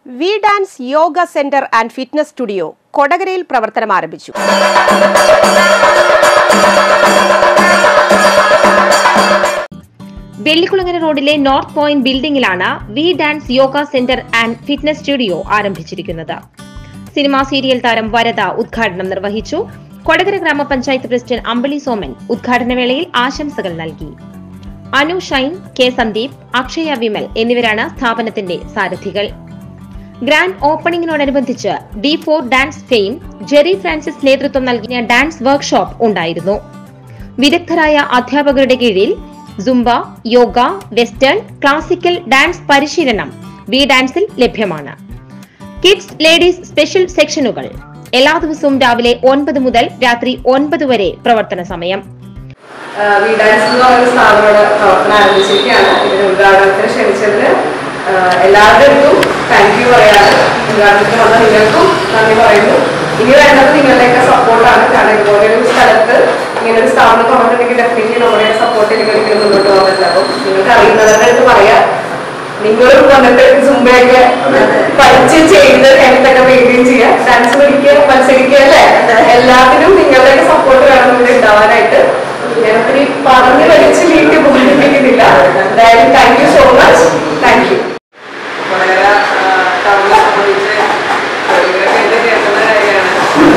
V dance yoga centre and fitness studio കൊടകരയിൽ പ്രവർത്തനം ആരംഭിച്ചു വെള്ളിക്കുളങ്ങര റോഡിലെ നോർത്ത് പോയിന്റ് ബിൽഡിംഗിലാണ് V dance yoga centre and fitness studio ആരംഭിച്ചിരിക്കുന്നത് സിനിമാ സീരിയൽ താരം വരദ ഉദ്ഘാടനം നിർവഹിച്ചു കൊടകര ഗ്രാമപഞ്ചായത്ത് പ്രസിഡന്റ് അമ്പളി സോമൻ ഉദ്ഘാടന വേളയിൽ ആശംസകൾ നൽകി അനു ഷൈൻ കെ സന്ദീപ് അക്ഷയ വിമൽ എന്നിവരാണ് സ്ഥാപനത്തിന്റെ സാരഥികൾ ഗ്രാൻഡ് ഓപ്പണിംഗിനോടനുബന്ധിച്ച് D four dance fame Jerry Francis നേതൃത്വം നൽകിയ ഡാൻസ് വർക്ക്ഷോപ്പ് ഉണ്ടായിരുന്നു വിദഗ്ധരായ അധ്യാപകരുടെ കീഴിൽ zumba yoga western classical dance പരിശീലനം വി ഡാൻസിൽ ലഭ്യമാണ് കിഡ്സ് ലേഡീസ് സ്പെഷ്യൽ സെക്ഷനുകൾ എല്ലാ ദിവസവും രാവിലെ ഒൻപത് മുതൽ രാത്രി ഒൻപത് വരെ പ്രവർത്തന സമയം വി ഡാൻസ് എന്ന് പറയുന്ന സ്ഥാപനോട് പ്രവർത്തനം ആരംഭിച്ചിരിക്കുകയാണ് ഇതിന് ഉദ്ഘാടനത്തിന് ക്ഷണിച്ചതിന് ആഹ് എല്ലാവരുടെ അടുത്തും താങ്ക് യു പറയാണ് ഉദ്ഘാടനത്തിന് വന്ന നിങ്ങൾക്കും നന്ദി പറയുന്നു ഇനി വേണ്ടത് നിങ്ങളുടെയൊക്കെ സപ്പോർട്ടാണ് കാരണം ഇതുപോലെ ഒരു സ്ഥലത്ത് ഇങ്ങനെ ഒരു സ്ഥാപനം തുറന്നിട്ടുണ്ടെങ്കിൽ ഡെഫിനറ്റ്ലി നമ്മുടെ സപ്പോർട്ട് നിങ്ങൾ ഒരിക്കലും മുന്നോട്ട് പോകാൻ പറ്റില്ല അപ്പം നിങ്ങൾക്ക് അറിയുന്നവരുടെ അടുത്ത് പറയാം നിങ്ങളും വന്നിട്ട് സുംബയൊക്കെ പഠിച്ച് ചെയ്ത് ഹെൽത്തൊക്കെ മെയിൻറ്റെയിൻ ചെയ്യുക ഡാൻസ് പഠിക്കുക മത്സരിക്കുക അല്ലേ എല്ലാത്തിനും നിങ്ങളുടെയൊക്കെ സപ്പോർട്ട് വേണം ഇവിടെ ഉണ്ടാവാനായിട്ട് ഞാനൊത്തിരി പറഞ്ഞു വലിച്ച് നീട്ടി ബുദ്ധിമുട്ടിക്കുന്നില്ല എന്തായാലും thank you so much thank you Vadakara ടൗണിനെ സംബന്ധിച്ച് ഇവരൊക്കെ എന്റെ കേൾക്കുന്ന കാര്യമാണ്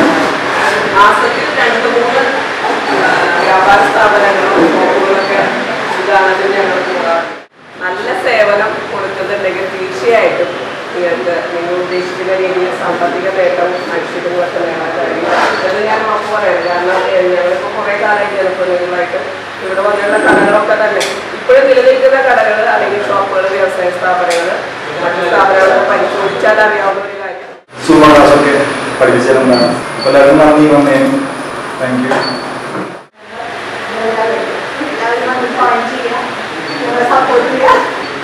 മാസത്തിൽ രണ്ട് മൂന്ന് ആ, വ്യാപാര സ്ഥാപനങ്ങളും ഷോപ്പുകളൊക്കെ ഉദ്ഘാടനത്തിന് ഞങ്ങൾ പോകാറുണ്ട് നല്ല സേവനം കൊടുക്കുന്നുണ്ടെങ്കിൽ തീർച്ചയായിട്ടും നിങ്ങൾക്ക് നിങ്ങൾ ഉദ്ദേശിക്കുന്ന രീതിയിൽ സാമ്പത്തിക നേട്ടവും ഐശ്വര്യങ്ങളൊക്കെ നേടാൻ കഴിയും എന്ന് ഞാൻ ഉറപ്പ് പറയുന്നത് കാരണം ഏ, ഞങ്ങളിപ്പോൾ കുറേ കാലമായി ജനപ്രതിനിധികളായിട്ട് ഇവിടെ വന്നുള്ള കടകളൊക്കെ തന്നെ ഇപ്പോഴും നിലനിൽക്കുന്ന കടകൾ അല്ലെങ്കിൽ ഷോപ്പുകൾ വ്യവസായ സ്ഥാപനങ്ങൾ മറ്റു സ്ഥാപനങ്ങളൊക്കെ പരിശോധിച്ചാൽ അറിയാവുന്ന ഒരു കാര്യം സൂപ്പർമാർക്കൊക്കെ പഠിപ്പിച്ചിരുന്നതാണ് അപ്പോൾ എല്ലാവരും നന്ദി വന്നേനും താങ്ക് യു സപ്പോർട്ട് ചെയ്യുക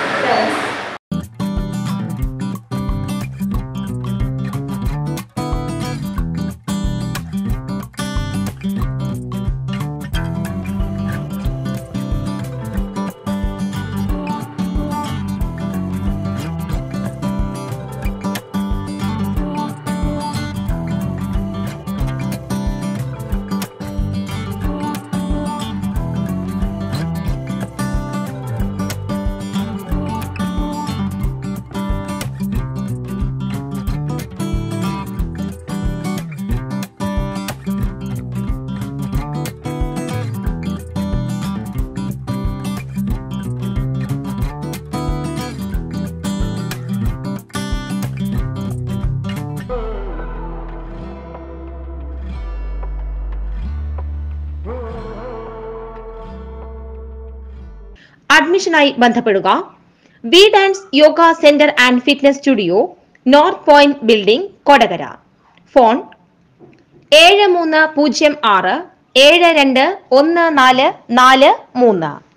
അഡ്മിഷനായി ബന്ധപ്പെടുക V dance yoga centre and fitness studio north point building Kodakara phone ഏഴ് മൂന്ന് പൂജ്യം ആറ് ഏഴ് രണ്ട് ഒന്ന് നാല് നാല് മൂന്ന്